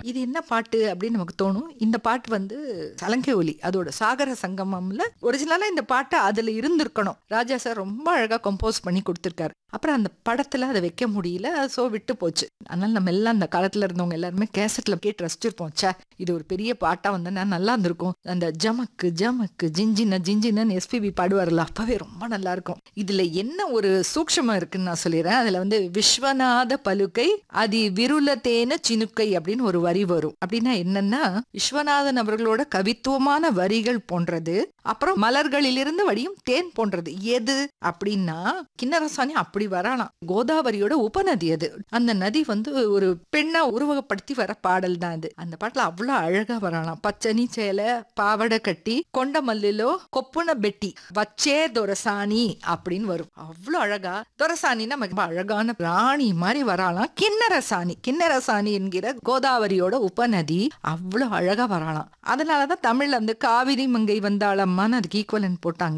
இது என்ன பாட்டு அப்படின்னு நமக்கு தோணும் இந்த பாட்டு வந்து சலங்கை ஒலி அதோட சாகர சங்கமம்ல ஒரிஜினலா இந்த பாட்டு அதுல இருந்திருக்கணும் ராஜா சார் ரொம்ப அழகா கம்போஸ் பண்ணி கொடுத்திருக்காரு அப்புறம் அந்த படத்துல அதை வைக்க முடியல சோ விட்டு போச்சு அதனால நம்ம எல்லாம் அந்த காலத்துல இருந்தவங்க எல்லாருமே கேசட்ல கேட்டு ரசிச்சிருப்போம் ச்சே இது ஒரு பெரிய பாட்டா வந்தா நல்லா இருந்திருக்கும் அந்த ஜமக்கு ஜமக்கு ஜிஞ்சின ஜிஞ்சினன்னு எஸ்பிபி பாடுவார்ல அப்பவே ரொம்ப நல்லா இருக்கும் இதுல என்ன ஒரு சூக்ஷமம் இருக்குன்னு நான் சொல்லிடுறேன் அதுல வந்து விஸ்வநாத பலுக்கை அதி விருலத்தேன சினுக்கை அப்படின்னு ஒரு வரி வரும் அப்படின்னா என்னன்னா விஸ்வநாதன் அவர்களோட கவித்துவமான வரிகள் போன்றது அப்புறம் மலர்களிலிருந்து வடியும் தேன் போன்றது எது அப்படின்னா கிண்ணரசாணி அப்படி வராலாம் கோதாவரியோட உபநதி அது அந்த நதி வந்து ஒரு பெண்ணா உருவகப்படுத்தி வர பாடல் தான் அது அந்த பாட்டுல அவ்வளவு அழகா வரலாம் பச்சனி சேலை பாவடை கட்டி கொண்ட மல்லிலோ கொப்புன பெட்டி வச்சே துரசாணி அப்படின்னு வரும் அவ்வளவு அழகா துரசாணின்னா ரொம்ப அழகான ராணி மாதிரி வரலாம் கிண்ணரசாணி கிண்ணரசாணி என்கிற கோதாவரியோட உபநதி அவ்வளவு அழகா வரலாம் அதனாலதான் தமிழ்ல வந்து காவிரி மங்கை வந்தாளம்மான்னு அதுக்கு ஈக்குவலன் போட்டாங்க